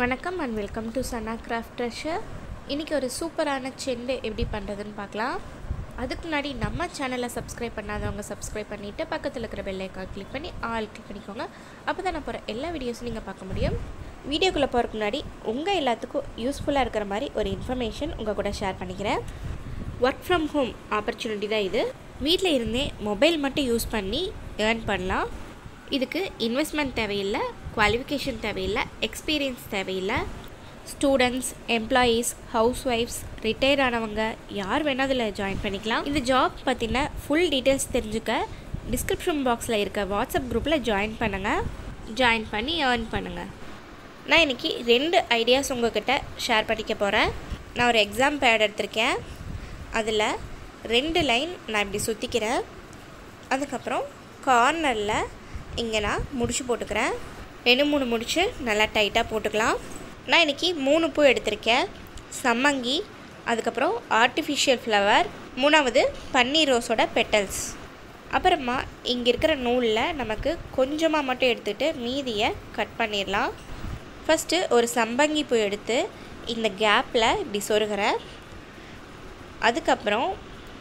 வணக்கம் and welcome to Channa craft treasure இன்றைக்கி ஒரு சூப்பரான செண்டு எப்படி பண்ணுறதுன்னு பார்க்கலாம் அதுக்கு முன்னாடி நம்ம சேனலை சப்ஸ்கிரைப் பண்ணாதவங்க சப்ஸ்கிரைப் பண்ணிவிட்டு பக்கத்தில் இருக்கிற பெல் ஐக்கான் கிளிக் பண்ணி ஆல் கிளிக் பண்ணிக்கோங்க அப்போ தான் நான் போகிற எல்லா வீடியோஸும் நீங்கள் பார்க்க முடியும் வீடியோக்குள்ளே போகிறதுக்கு முன்னாடி உங்கள் எல்லாத்துக்கும் யூஸ்ஃபுல்லாக இருக்கிற மாதிரி ஒரு இன்ஃபர்மேஷன் உங்கள் கூட ஷேர் பண்ணிக்கிறேன் ஒர்க் ஃப்ரம் ஹோம் ஆப்பர்ச்சுனிட்டி தான் இது வீட்டில் இருந்தே மொபைல் மட்டும் யூஸ் பண்ணி ஏர்ன் பண்ணலாம் இதுக்கு இன்வெஸ்ட்மெண்ட் தேவையில்லை குவாலிஃபிகேஷன் தேவையில்லை எக்ஸ்பீரியன்ஸ் தேவையில்லை ஸ்டூடெண்ட்ஸ் எம்ப்ளாயீஸ் ஹவுஸ் ஒய்ஃப்ஸ் ரிட்டையர் ஆனவங்க யார் வேணால் இதில் ஜாயின் பண்ணிக்கலாம் இந்த ஜாப் பற்றின ஃபுல் டீட்டெயில்ஸ் தெரிஞ்சுக்க டிஸ்கிரிப்ஷன் பாக்ஸில் இருக்க வாட்ஸ்அப் குரூப்பில் ஜாயின் பண்ணுங்கள் ஜாயின் பண்ணி ஏர்ன் பண்ணுங்கள் நான் இன்றைக்கி ரெண்டு ஐடியாஸ் உங்ககிட்ட ஷேர் பண்ணிக்க போகிறேன் நான் ஒரு எக்ஸாம் பேட் எடுத்திருக்கேன் அதில் ரெண்டு லைன் நான் இப்படி சுற்றிக்கிறேன் அதுக்கப்புறம் கார்னரில் இங்கே நான் முடிச்சு போட்டுக்கிறேன் ரெண்டு மூணு முடிச்சு நல்லா டைட்டாக போட்டுக்கலாம் நான் இன்றைக்கி மூணு பூ எடுத்திருக்கேன் சம்மங்கி அதுக்கப்புறம் ஆர்டிஃபிஷியல் ஃப்ளவர் மூணாவது பன்னீர் ரோஸோட பெட்டல்ஸ் அப்புறமா இங்கே இருக்கிற நூலில் நமக்கு கொஞ்சமாக மட்டும் எடுத்துகிட்டு மீதியை கட் பண்ணிடலாம் ஃபஸ்ட்டு ஒரு சம்பங்கி பூ எடுத்து இந்த கேப்பில் இப்படி சொருகிறேன் அதுக்கப்புறம்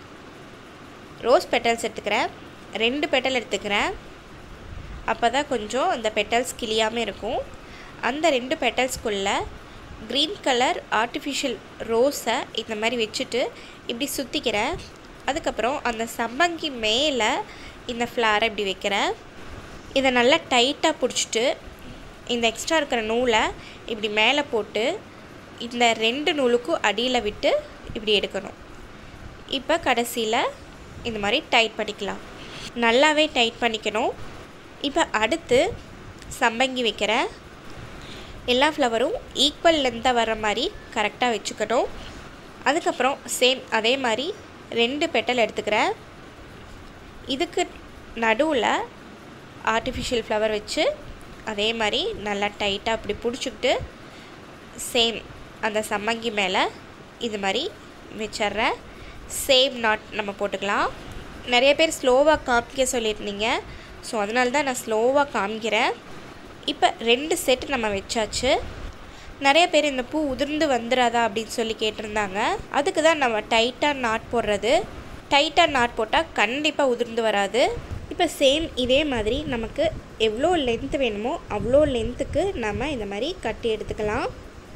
ரோஸ் பெட்டல்ஸ் எடுத்துக்கிறேன் ரெண்டு பெட்டல் எடுத்துக்கிறேன் அப்போ தான் கொஞ்சம் அந்த பெட்டல்ஸ் கிளியாமல் இருக்கும் அந்த ரெண்டு பெட்டல்ஸ்குள்ளே க்ரீன் கலர் ஆர்டிஃபிஷியல் ரோஸை இந்த மாதிரி வச்சுட்டு இப்படி சுற்றிக்கிறேன் அதுக்கப்புறம் அந்த சம்பங்கி மேலே இந்த ஃப்ளாரை இப்படி வைக்கிறேன் இதை நல்லா டைட்டாக பிடிச்சிட்டு இந்த எக்ஸ்ட்ரா இருக்கிற நூலை இப்படி மேலே போட்டு இந்த ரெண்டு நூலுக்கும் அடியில் விட்டு இப்படி எடுக்கணும் இப்போ கடைசியில் இந்த மாதிரி டைட் பண்ணிக்கலாம் நல்லாவே டைட் பண்ணிக்கணும் இப்போ அடுத்து சம்பங்கி வைக்கிறேன் எல்லா ஃப்ளவரும் ஈக்குவல் லென்த்தாக வர்ற மாதிரி கரெக்டாக வச்சுக்கணும் அதுக்கப்புறம் சேம் அதே மாதிரி ரெண்டு பெட்டல் எடுத்துக்கிறேன் இதுக்கு நடுவில் ஆர்டிஃபிஷியல் ஃப்ளவர் வச்சு அதே மாதிரி நல்லா டைட்டாக அப்படி பிடிச்சிக்கிட்டு சேம் அந்த சம்மங்கி மேலே இது மாதிரி வச்சிட்றேன் சேம் நாட் நம்ம போட்டுக்கலாம் நிறைய பேர் ஸ்லோவாக காமிக்க சொல்லியிருந்தீங்க ஸோ அதனால தான் நான் ஸ்லோவாக காமிக்கிறேன் இப்போ ரெண்டு செட் நம்ம வச்சாச்சு நிறைய பேர் இந்த பூ உதிர்ந்து வந்துடாதா அப்படின்னு சொல்லி கேட்டிருந்தாங்க அதுக்கு தான் நம்ம டைட்டாக நாட் போடுறது டைட்டாக நாட் போட்டால் கண்டிப்பாக உதிர்ந்து வராது இப்போ சேம் இதே மாதிரி நமக்கு எவ்வளோ லென்த் வேணுமோ அவ்வளோ லென்த்துக்கு நம்ம இந்த மாதிரி கட்டி எடுத்துக்கலாம்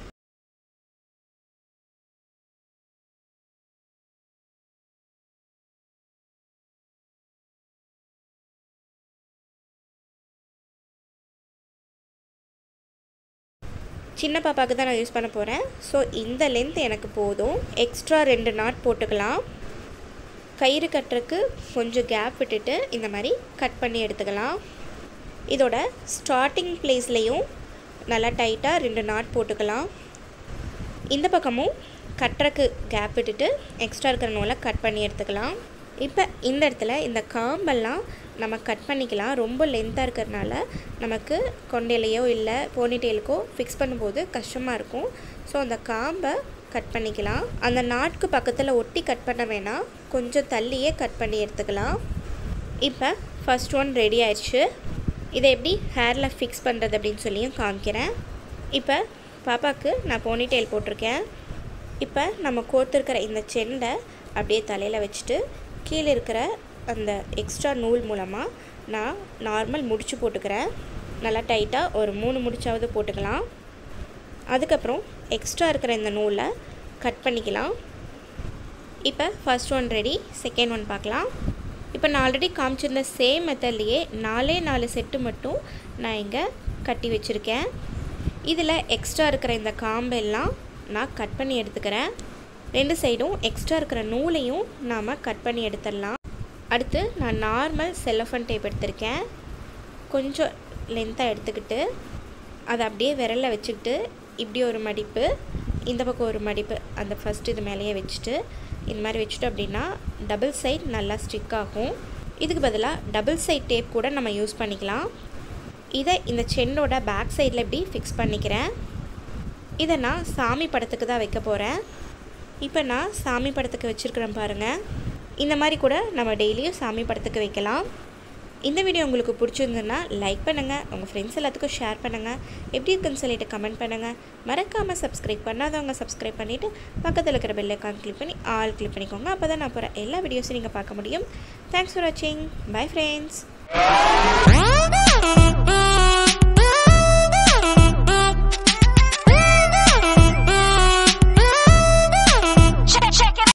சின்ன பாப்பாவுக்கு தான் நான் யூஸ் பண்ண போகிறேன் ஸோ இந்த லென்த் எனக்கு போதும் எக்ஸ்ட்ரா ரெண்டு நாட் போட்டுக்கலாம் கயிறு கட்டுறதுக்கு கொஞ்சம் கேப் விட்டுட்டு இந்த மாதிரி கட் பண்ணி எடுத்துக்கலாம் இதோட ஸ்டார்டிங் பிளேஸ்லேயும் நல்லா டைட்டாக ரெண்டு நாட் போட்டுக்கலாம் இந்த பக்கமும் கட்டுறக்கு கேப் விட்டுட்டு எக்ஸ்ட்ரா இருக்கிற நூலை கட் பண்ணி எடுத்துக்கலாம் இப்போ இந்த இடத்துல இந்த காம்பெல்லாம் நம்ம கட் பண்ணிக்கலாம் ரொம்ப லென்த்தாக இருக்கிறதுனால நமக்கு கொண்டையிலையோ இல்லை போனிடெயிலுக்கோ ஃபிக்ஸ் பண்ணும்போது கஷ்டமாக இருக்கும் ஸோ அந்த காம்பை கட் பண்ணிக்கலாம் அந்த நாட்கு பக்கத்தில் ஒட்டி கட் பண்ண வேணாம் கொஞ்சம் தள்ளியே கட் பண்ணி எடுத்துக்கலாம் இப்போ ஃபஸ்ட் ஒன் ரெடி ஆயிடுச்சு இதை எப்படி ஹேரில் ஃபிக்ஸ் பண்ணுறது அப்படின்னு சொல்லியும் காமிக்கிறேன் இப்போ பாப்பாவுக்கு நான் போனிடெயில் போட்டிருக்கேன் இப்போ நம்ம கோர்த்துருக்கிற இந்த செண்டை அப்படியே தலையில் வச்சுட்டு கீழே இருக்கிற அந்த எக்ஸ்ட்ரா நூல் மூலமாக நான் நார்மல் முடிச்சு போட்டுக்கிறேன் நல்லா டைட்டாக ஒரு மூணு முடிச்சாவது போட்டுக்கலாம் அதுக்கப்புறம் எக்ஸ்ட்ரா இருக்கிற இந்த நூலை கட் பண்ணிக்கலாம் இப்போ first one ready second one பார்க்கலாம் இப்போ நான் ஆல்ரெடி காமிச்சிருந்த சேம் மெத்தட்லேயே நாலே நாலு செட்டு மட்டும் நான் இங்கே கட்டி வச்சுருக்கேன் இதில் எக்ஸ்ட்ரா இருக்கிற இந்த காம்பெல்லாம் நான் கட் பண்ணி எடுத்துக்கிறேன் ரெண்டு சைடும் எக்ஸ்ட்ரா இருக்கிற நூலையும் நாம் கட் பண்ணி எடுத்துடலாம் அடுத்து நான் நார்மல் செல்லஃபன் டேப் எடுத்திருக்கேன் கொஞ்சம் லென்த்தாக எடுத்துக்கிட்டு அதை அப்படியே விரலில் வச்சுக்கிட்டு இப்படி ஒரு மடிப்பு இந்த பக்கம் ஒரு மடிப்பு அந்த ஃபஸ்ட்டு இது மேலேயே வச்சுட்டு இந்த மாதிரி வச்சுட்டோம் அப்படின்னா டபுள் சைட் நல்லா ஸ்டிக் ஆகும் இதுக்கு பதிலாக டபுள் சைட் டேப் கூட நம்ம யூஸ் பண்ணிக்கலாம் இதை இந்த செண்டோட பேக் சைடில் இப்படி ஃபிக்ஸ் பண்ணிக்கிறேன் இதை நான் சாமி படத்துக்கு தான் வைக்க போகிறேன் இப்போ நான் சாமி படத்துக்கு வச்சுருக்கிறேன் பாருங்கள் இந்த மாதிரி கூட நம்ம டெய்லியும் சாமி படத்துக்கு வைக்கலாம் இந்த வீடியோ உங்களுக்கு பிடிச்சிருந்ததுன்னா லைக் பண்ணுங்கள் உங்கள் ஃப்ரெண்ட்ஸ் எல்லாத்துக்கும் ஷேர் பண்ணுங்கள் எப்படி இருக்குன்னு சொல்லிட்டு கமெண்ட் பண்ணுங்கள் மறக்காமல் சப்ஸ்கிரைப் பண்ணாதவங்க சப்ஸ்கிரைப் பண்ணிவிட்டு பக்கத்தில் இருக்கிற பெல் ஐக்கான் கிளிக் பண்ணி ஆல் கிளிக் பண்ணிக்கோங்க அப்போ தான் நான் போகிற எல்லா வீடியோஸும் நீங்கள் பார்க்க முடியும் தேங்க்ஸ் ஃபார் வாட்சிங் பை ஃப்ரெண்ட்ஸ்